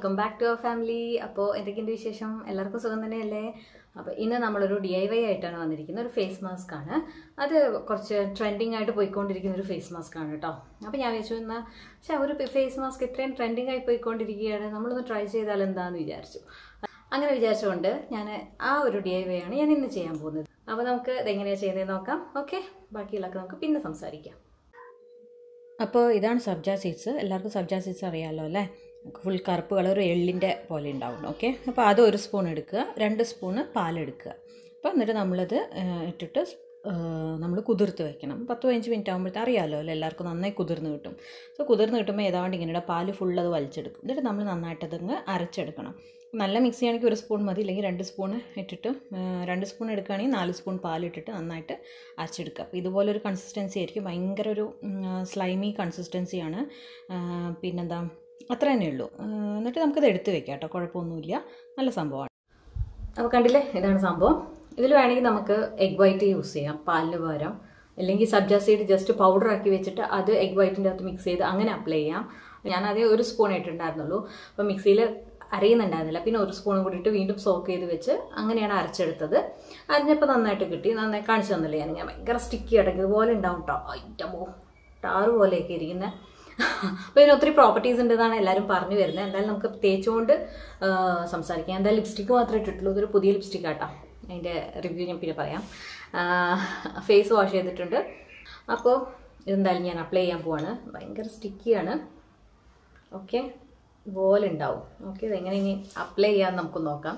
welcome back to our family അപ്പോൾ എന്തൊക്കെയുണ്ട് വിശേഷം എല്ലാവർക്കും സുഖം തന്നെയല്ലേ അപ്പോൾ ഇന്ന് നമ്മളൊരു ഡി ഐ വൈ ആയിട്ടാണ് വന്നിരിക്കുന്നത് ഒരു ഫേസ് മാസ്ക് ആണ് അത് കുറച്ച് ട്രെൻഡിങ് ആയിട്ട് പോയിക്കൊണ്ടിരിക്കുന്ന ഒരു ഫേസ് മാസ്ക് ആണ് കേട്ടോ അപ്പോൾ ഞാൻ വിചാരിച്ചു ഇന്ന് പക്ഷേ ഒരു ഫേസ് മാസ്ക് ഇത്രയും ട്രെൻഡിങ് ആയി പോയിക്കൊണ്ടിരിക്കുകയാണ് നമ്മളൊന്ന് ട്രൈ ചെയ്താൽ എന്താണെന്ന് വിചാരിച്ചു അങ്ങനെ വിചാരിച്ചുകൊണ്ട് ഞാൻ ആ ഒരു ഡി ഐ വൈ ആണ് ഞാൻ ഇന്ന് ചെയ്യാൻ പോകുന്നത് അപ്പോൾ നമുക്ക് ഇതെങ്ങനെയാണ് ചെയ്യുന്നത് നോക്കാം ഓക്കെ ബാക്കിയുള്ളതൊക്കെ നമുക്ക് പിന്നെ സംസാരിക്കാം അപ്പോൾ ഇതാണ് സബ്ജ സീഡ്സ് എല്ലാവർക്കും സബ്ജ സീഡ്സ് അറിയാമല്ലോ അല്ലേ ഫുൾ കറുപ്പ് കളർ ഒരു എള്ളിൻ്റെ പോലെ ഉണ്ടാവും ഓക്കെ അപ്പോൾ അത് ഒരു സ്പൂൺ എടുക്കുക രണ്ട് സ്പൂണ് പാലെടുക്കുക അപ്പോൾ എന്നിട്ട് നമ്മളത് ആ, ഇട്ടിട്ട് നമ്മൾ കുതിർത്ത് വെക്കണം പത്ത് പതിനഞ്ച് മിനിറ്റ് ആകുമ്പോഴത്തെ അറിയാമല്ലോ അല്ലേ എല്ലാവർക്കും നന്നായി കുതിർന്ന് കിട്ടും സോ കുതിർന്ന് കിട്ടുമ്പോൾ ഏതാണ്ട് ഇങ്ങനെ പാല് ഫുൾ അത് വലിച്ചെടുക്കും എന്നിട്ട് നമ്മൾ നന്നായിട്ട് അതങ്ങ് അരച്ചെടുക്കണം നല്ല മിക്സി ആണെങ്കിൽ ഒരു സ്പൂൺ മതി ഇല്ലെങ്കിൽ രണ്ട് സ്പൂൺ ഇട്ടിട്ട് ആ, രണ്ട് സ്പൂൺ എടുക്കുകയാണെങ്കിൽ നാല് സ്പൂൺ പാലിട്ടിട്ട് നന്നായിട്ട് അരച്ചെടുക്കുക അപ്പോൾ ഇതുപോലൊരു കൺസിസ്റ്റൻസി ആയിരിക്കും ഭയങ്കര ഒരു സ്ലൈമി കൺസിസ്റ്റൻസിയാണ് ആ, പിന്നെന്താ അത്ര തന്നെ ഉള്ളൂ ആ, എന്നിട്ട് നമുക്കത് എടുത്ത് വെക്കാം കേട്ടോ കുഴപ്പമൊന്നുമില്ല നല്ല സംഭവമാണ് അപ്പോൾ കണ്ടില്ലേ ഇതാണ് സംഭവം ഇതിൽ വേണമെങ്കിൽ നമുക്ക് എഗ് വൈറ്റ് യൂസ് ചെയ്യാം പാലിന് പകരം അല്ലെങ്കിൽ സബ്ജ സീഡ് ജസ്റ്റ് പൗഡർ ആക്കി വെച്ചിട്ട് അത് എഗ് വൈറ്റിൻ്റെ അകത്ത് മിക്സ് ചെയ്ത് അങ്ങനെ അപ്ലൈ ചെയ്യാം ഞാൻ അതേ ഒരു സ്പൂൺ ഇട്ടുണ്ടായിരുന്നുള്ളൂ അപ്പോൾ മിക്സിയിൽ അരയുന്നുണ്ടായിരുന്നില്ല പിന്നെ ഒരു സ്പൂൺ കൂടി ഇട്ട് വീണ്ടും സോക്ക് ചെയ്ത് വെച്ച് അങ്ങനെയാണ് അരച്ചെടുത്തത് അരിഞ്ഞപ്പോൾ നന്നായിട്ട് കിട്ടി നന്നായി കാണിച്ചു തന്നില്ല ഞാൻ ഞാൻ ഭയങ്കര സ്റ്റിക്കി അടങ്ങി ഇതുപോലെ ഉണ്ടാവും കേട്ടോ ഐറ്റമോ ടാറ് പോലെയൊക്കെ ഇരിക്കുന്നത് അപ്പോൾ ഇതിന് ഒത്തിരി പ്രോപ്പർട്ടീസ് ഉണ്ടെന്നാണ് എല്ലാവരും പറഞ്ഞു വരുന്നത് എന്തായാലും നമുക്ക് തേച്ചുകൊണ്ട് ആ, സംസാരിക്കാം എന്തായാലും ലിപ്സ്റ്റിക്ക് മാത്രമേ ഇട്ടിട്ടുള്ളൂ ഇതൊരു പുതിയ ലിപ്സ്റ്റിക് ആട്ടോ അതിൻ്റെ റിവ്യൂ ഞാൻ പിന്നെ പറയാം ഫേസ് വാഷ് ചെയ്തിട്ടുണ്ട് അപ്പോൾ ഇതെന്തായാലും ഞാൻ അപ്ലൈ ചെയ്യാൻ പോവാണ് ഭയങ്കര സ്റ്റിക്കിയാണ് ഓക്കെ ഇതുപോലെ ഉണ്ടാവും ഓക്കെ ഇതെങ്ങനെ ഇനി അപ്ലൈ ചെയ്യാൻ നമുക്ക് നോക്കാം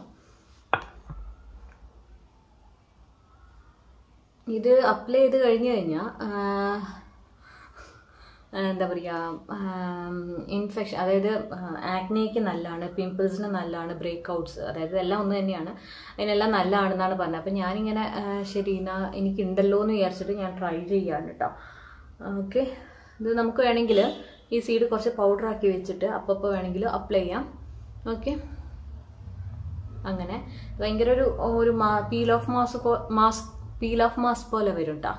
ഇത് അപ്ലൈ ചെയ്ത് കഴിഞ്ഞ് കഴിഞ്ഞാൽ എന്താ പറയുക ഇൻഫെക്ഷൻ അതായത് ആക്നേക്ക് നല്ലതാണ് പിമ്പിൾസിന് നല്ലതാണ് ബ്രേക്ക് ഔട്ട്സ് അതായത് എല്ലാം ഒന്ന് തന്നെയാണ് അതിനെല്ലാം നല്ലതാണെന്നാണ് പറഞ്ഞത് അപ്പം ഞാനിങ്ങനെ ആ, ശരി എന്നാ എനിക്കുണ്ടല്ലോ എന്ന് വിചാരിച്ചിട്ട് ഞാൻ ട്രൈ ചെയ്യാണ് കേട്ടോ ഓക്കെ ഇത് നമുക്ക് വേണമെങ്കിൽ ഈ സീഡ് കുറച്ച് പൗഡർ ആക്കി വെച്ചിട്ട് അപ്പോൾ വേണമെങ്കിൽ അപ്ലൈ ചെയ്യാം ഓക്കെ അങ്ങനെ ഭയങ്കര ഒരു ഒരു peel off mask mask peel off mask പോലെ വരും കേട്ടോ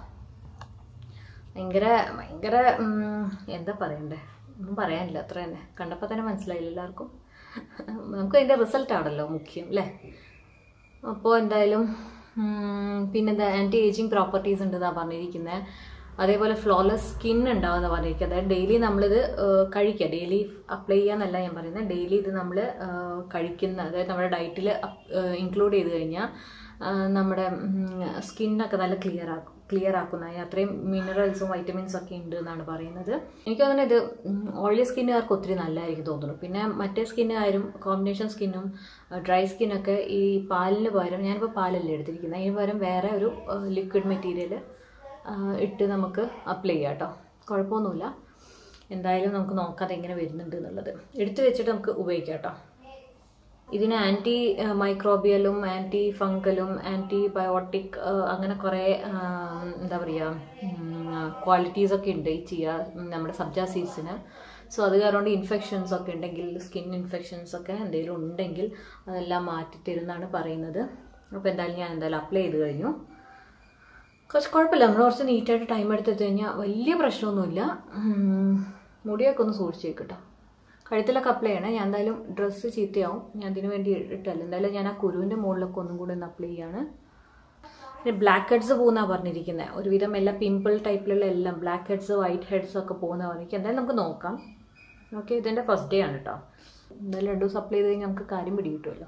ഭയങ്കര ഭയങ്കര ഉം, എന്താ പറയണ്ടേ ഒന്നും പറയാനില്ല അത്ര തന്നെ കണ്ടപ്പോൾ തന്നെ മനസ്സിലായില്ല എല്ലാവർക്കും നമുക്ക് അതിൻ്റെ റിസൾട്ട് ആണല്ലോ മുഖ്യം അല്ലേ അപ്പോൾ എന്തായാലും ഉം, പിന്നെന്താ ആൻറ്റി ഏജിങ് പ്രോപ്പർട്ടീസ് ഉണ്ടെന്നാണ് പറഞ്ഞിരിക്കുന്നത് അതേപോലെ ഫ്ലോലെസ് സ്കിൻ ഉണ്ടാവുമെന്ന് പറഞ്ഞിരിക്കുന്നത് അതായത് ഡെയിലി നമ്മളിത് ഏഹ്, കഴിക്കുക ഡെയിലി അപ്ലൈ ചെയ്യാന്നല്ല ഞാൻ പറയുന്നത് ഡെയിലി ഇത് നമ്മൾ കഴിക്കുന്ന അതായത് നമ്മുടെ ഡയറ്റിൽ ഇൻക്ലൂഡ് ചെയ്ത് കഴിഞ്ഞാൽ നമ്മുടെ സ്കിന്നൊക്കെ നല്ല ക്ലിയർ ആക്കും ക്ലിയർ ആക്കുന്ന അതിന് അത്രയും മിനറൽസും വൈറ്റമിൻസും ഒക്കെ ഉണ്ട് എന്നാണ് പറയുന്നത് എനിക്ക് തോന്നുന്നത് ഇത് ഓയിലി സ്കിന്നുകാർക്ക് ഒത്തിരി നല്ലതായിരിക്കും തോന്നുന്നു പിന്നെ മറ്റേ സ്കിന്നുകാരും കോമ്പിനേഷൻ സ്കിന്നും ഡ്രൈ സ്കിന്നൊക്കെ ഈ പാലിന് പകരം ഞാനിപ്പോൾ പാലല്ലേ എടുത്തിരിക്കുന്നത് അതിന് പകരം വേറെ ഒരു ലിക്വിഡ് മെറ്റീരിയൽ ഇട്ട് നമുക്ക് അപ്ലൈ ചെയ്യാം കേട്ടോ കുഴപ്പമൊന്നുമില്ല എന്തായാലും നമുക്ക് നോക്കാം അതെങ്ങനെ വരുന്നുണ്ട് എന്നുള്ളത് എടുത്തു വെച്ചിട്ട് നമുക്ക് ഉപയോഗിക്കാം കേട്ടോ ഇതിന് ആൻറ്റി മൈക്രോബിയലും ആൻറ്റി ഫംഗലും ആൻറ്റി ബയോട്ടിക് അങ്ങനെ കുറേ ആ, എന്താ പറയുക ക്വാളിറ്റീസ് ഒക്കെ ഉണ്ട് ഈ ചിയ നമ്മുടെ സബ്ജ സീഡ്സിന് സോ അത് കാരണം ഇൻഫെക്ഷൻസ് ഒക്കെ ഉണ്ടെങ്കിൽ സ്കിൻ ഇൻഫെക്ഷൻസ് ഒക്കെ എന്തെങ്കിലും ഉണ്ടെങ്കിൽ അതെല്ലാം മാറ്റി തരുമെന്നാണ് പറയുന്നത് അപ്പോൾ എന്തായാലും ഞാൻ എന്തായാലും അപ്ലൈ ചെയ്ത് കഴിഞ്ഞു കുറച്ച് കുഴപ്പമില്ല നമ്മൾ കുറച്ച് നീറ്റായിട്ട് ടൈം എടുത്തെത്തി കഴിഞ്ഞാൽ വലിയ പ്രശ്നമൊന്നുമില്ല ഉം, മുടിയൊക്കെ ഒന്ന് സൂക്ഷിച്ച് വെക്കട്ടോ കഴുത്തിലൊക്കെ അപ്ലൈ ചെയ്യണേ ഞാൻ എന്തായാലും ഡ്രസ്സ് ചീത്തയാവും ഞാൻ അതിന് വേണ്ടി ഇട്ടല്ല എന്തായാലും ഞാൻ ആ കുരുവിൻ്റെ മുകളിലൊക്കെ ഒന്നും കൂടി ഒന്ന് അപ്ലൈ ചെയ്യാണ് പിന്നെ ബ്ലാക്ക് ഹെഡ്സ് പോകുന്നതാണ് പറഞ്ഞിരിക്കുന്നത് ഒരുവിധം എല്ലാ പിമ്പിൾ ടൈപ്പിലുള്ള എല്ലാം ബ്ലാക്ക് ഹെഡ്സ് വൈറ്റ് ഹെഡ്സ് ഒക്കെ പോകുന്ന പറഞ്ഞിരിക്കുക എന്തായാലും നമുക്ക് നോക്കാം ഓക്കെ ഇതിൻ്റെ ഫസ്റ്റ് ഡേ ആണ് കേട്ടോ എന്തായാലും രണ്ട് ദിവസം അപ്ലൈ ചെയ്ത് കഴിഞ്ഞാൽ നമുക്ക് കാര്യം പിടി കിട്ടുമല്ലോ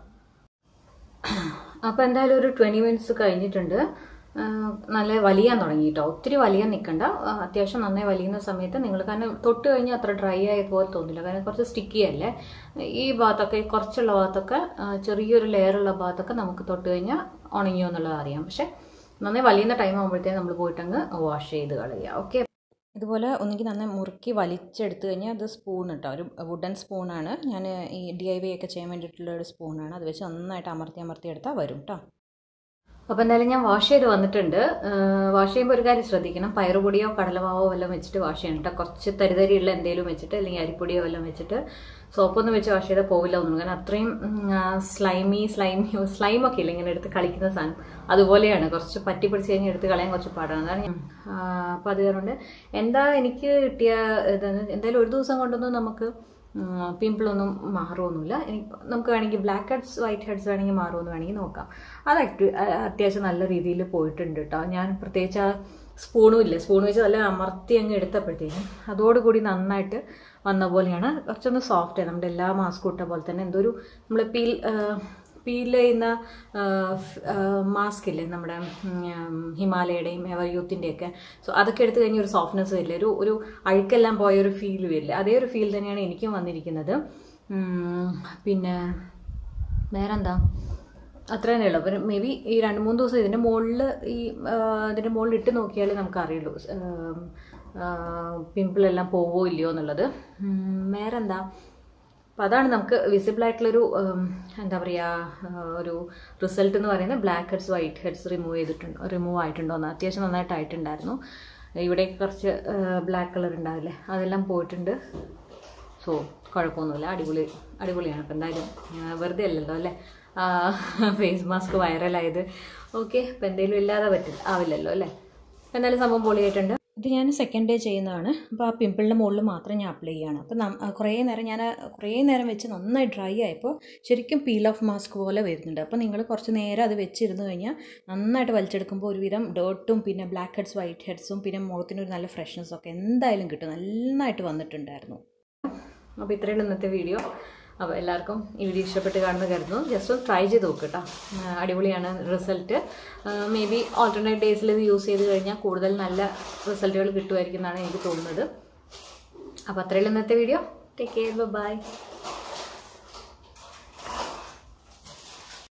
അപ്പോൾ എന്തായാലും ഒരു ട്വൻറ്റി മിനിറ്റ്സ് കഴിഞ്ഞിട്ടുണ്ട് ആ, നല്ല വലിയാൻ തുടങ്ങി കേട്ടോ ഒത്തിരി വലിയാൻ നിൽക്കണ്ട ആ, അത്യാവശ്യം നന്നായി വലിയുന്ന സമയത്ത് നിങ്ങൾ കാരണം തൊട്ട് കഴിഞ്ഞാൽ അത്ര ഡ്രൈ ആയ പോലെ തോന്നില്ല കാരണം കുറച്ച് സ്റ്റിക്കി അല്ലേ ഈ ഭാഗത്തൊക്കെ കുറച്ചുള്ള ഭാഗത്തൊക്കെ ആ, ചെറിയൊരു ലെയറുള്ള ഭാഗത്തൊക്കെ നമുക്ക് തൊട്ട് കഴിഞ്ഞാൽ ഉണങ്ങിയോ എന്നുള്ളത് അറിയാം പക്ഷെ നന്നായി വലിയുന്ന ടൈം ആകുമ്പോഴത്തേക്കും നമ്മൾ പോയിട്ടങ്ങ് വാഷ് ചെയ്ത് കളയുക ഓക്കെ ഇതുപോലെ ഒന്നുകിൽ നന്നായി മുറുക്കി വലിച്ചെടുത്ത് കഴിഞ്ഞാൽ അത് സ്പൂൺ കേട്ടോ ഒരു വുഡൻ സ്പൂണാണ് ഞാൻ ഈ ഡി ഐ വൈ ഒക്കെ ചെയ്യാൻ വേണ്ടിയിട്ടുള്ള ഒരു സ്പൂണാണ് അത് വെച്ച് നന്നായിട്ട് അമർത്തി അമർത്തി എടുത്താൽ വരും കേട്ടോ അപ്പോൾ എന്തായാലും ഞാൻ വാഷ് ചെയ്ത് വന്നിട്ടുണ്ട് വാഷ് ചെയ്യുമ്പോൾ ഒരു കാര്യം ശ്രദ്ധിക്കണം പയറുപൊടിയോ കടലമാവോ വല്ലതും വെച്ചിട്ട് വാഷ് ചെയ്യണം കേട്ടോ കുറച്ച് തരിതരിയുള്ള എന്തെങ്കിലും വെച്ചിട്ട് അല്ലെങ്കിൽ അരിപ്പൊടിയോ വല്ലതും വെച്ചിട്ട് സോപ്പൊന്നും വെച്ച് വാഷ് ചെയ്താൽ പോവില്ല ഒന്നും കാരണം അത്രയും സ്ലൈമി സ്ലൈമി സ്ലൈമൊക്കെ ഇല്ല ഇങ്ങനെ എടുത്ത് കളിക്കുന്ന സാധനം അതുപോലെയാണ് കുറച്ച് പറ്റി പിടിച്ച് കഴിഞ്ഞാൽ എടുത്ത് കളയാൻ കുറച്ച് പാടാണ് അതാണ് ഞാൻ അപ്പോൾ അത് കാരണം എന്താ എനിക്ക് കിട്ടിയ ഇതെന്ന് എന്തായാലും ഒരു ദിവസം കൊണ്ടൊന്നും നമുക്ക് പിമ്പിളൊന്നും മാറുമൊന്നുമില്ല ഇനി നമുക്ക് വേണമെങ്കിൽ ബ്ലാക്ക് ഹെഡ്സ് വൈറ്റ് ഹെഡ്സ് വേണമെങ്കിൽ മാറുമെന്ന് വേണമെങ്കിൽ നോക്കാം അത് ആക്ടി- അ- അത്യാവശ്യം നല്ല രീതിയിൽ പോയിട്ടുണ്ട് കേട്ടോ ഞാൻ പ്രത്യേകിച്ച് ആ സ്പൂണും ഇല്ല സ്പൂൺ വെച്ച് നല്ല അമർത്തി അങ്ങ് എടുത്തപ്പോഴത്തേക്കും അതോടുകൂടി നന്നായിട്ട് വന്ന പോലെയാണ് കുറച്ചൊന്ന് സോഫ്റ്റ് ആണ് നമ്മുടെ എല്ലാ മാസ്കും ഇട്ട പോലെ തന്നെ എന്തോ ഒരു നമ്മൾ പീൽ പീൽ ചെയ്യുന്ന മാസ്ക് ഇല്ലേ നമ്മുടെ ഉം, ഹിമാലയയുടെയും എവർ യൂത്തിൻ്റെയൊക്കെ സോ അതൊക്കെ എടുത്തു കഴിഞ്ഞാൽ ഒരു സോഫ്റ്റ്നെസ് വരില്ല ഒരു ഒരു അഴുക്കെല്ലാം പോയ ഒരു ഫീൽ വരില്ല അതേ ഒരു ഫീൽ തന്നെയാണ് എനിക്കും വന്നിരിക്കുന്നത് ഉം, പിന്നെ വേറെന്താ അത്ര തന്നെ ഉള്ളൂ അപ്പം മേ ബി ഈ രണ്ട് മൂന്ന് ദിവസം ഇതിൻ്റെ മുകളിൽ ഈ ആ, ഇതിൻ്റെ മുകളിൽ ഇട്ട് നോക്കിയാലേ നമുക്ക് അറിയുള്ളൂ പിമ്പിളെല്ലാം പോവോ ഇല്ലയോ എന്നുള്ളത് ഉം, വേറെന്താ അപ്പം അതാണ് നമുക്ക് വിസിബിൾ ആയിട്ടുള്ളൊരു ഉം, എന്താ പറയുക ഒരു റിസൾട്ട് എന്ന് പറയുന്നത് blackheads whiteheads remove ചെയ്തിട്ടുണ്ട് റിമൂവ് ആയിട്ടുണ്ടോ എന്ന് അത്യാവശ്യം നന്നായിട്ടായിട്ടുണ്ടായിരുന്നു ഇവിടെ കുറച്ച് ബ്ലാക്ക് കളർ ഉണ്ടാവില്ലേ അതെല്ലാം പോയിട്ടുണ്ട് സോ കുഴപ്പമൊന്നുമില്ല അടിപൊളി അടിപൊളിയാണ് അപ്പം എന്തായാലും ആ, വെറുതെ അല്ലല്ലോ അല്ലേ ഫേസ് മാസ്ക് വൈറലായത് ഓക്കെ ഇപ്പം എന്തെങ്കിലും ഇല്ലാതെ പറ്റില്ല ആവില്ലല്ലോ അല്ലേ അപ്പം എന്തായാലും സംഭവം പൊളിയായിട്ടുണ്ട് ഇത് ഞാൻ സെക്കൻഡ് ഡേ ചെയ്യുന്നതാണ് അപ്പോൾ ആ പിമ്പിളിൻ്റെ മുകളിൽ മാത്രം ഞാൻ അപ്ലൈ ചെയ്യാണ് അപ്പോൾ നം- ആ, കുറേ നേരം ഞാൻ ആ കുറേ നേരം വെച്ച് നന്നായി ഡ്രൈ ആയപ്പോൾ ശരിക്കും പീൽ ഓഫ് മാസ്ക് പോലെ വരുന്നുണ്ട് അപ്പോൾ നിങ്ങൾ കുറച്ച് നേരം അത് വെച്ചിരുന്ന് കഴിഞ്ഞാൽ നന്നായിട്ട് വലിച്ചെടുക്കുമ്പോൾ ഒരുവിധം ഡേർട്ടും പിന്നെ ബ്ലാക്ക് ഹെഡ്സ് വൈറ്റ് ഹെഡ്സും പിന്നെ മുഖത്തിനൊരു നല്ല ഫ്രഷ്നെസ്സും ഒക്കെ എന്തായാലും കിട്ടും നന്നായിട്ട് വന്നിട്ടുണ്ടായിരുന്നു അപ്പോൾ ഇത്രയാണ് ഇന്നത്തെ വീഡിയോ അപ്പോൾ എല്ലാവർക്കും ഈ വീഡിയോ ഇഷ്ടപ്പെട്ട് കാണുന്ന കരുതുന്നു ജസ്റ്റ് ഒന്ന് ട്രൈ ചെയ്ത് നോക്ക് കേട്ടോ ആ, അടിപൊളിയാണ് റിസൾട്ട് മേ ബി ഓൾട്ടർനേറ്റ് ഡേയ്സിൽ ഇത് യൂസ് ചെയ്ത് കഴിഞ്ഞാൽ കൂടുതൽ നല്ല റിസൾട്ടുകൾ കിട്ടുമായിരിക്കും എന്നാണ് എനിക്ക് തോന്നുന്നത് അപ്പോൾ അത്രയുള്ള ഇന്നത്തെ വീഡിയോ ടേക്ക് കെയർ ബൈ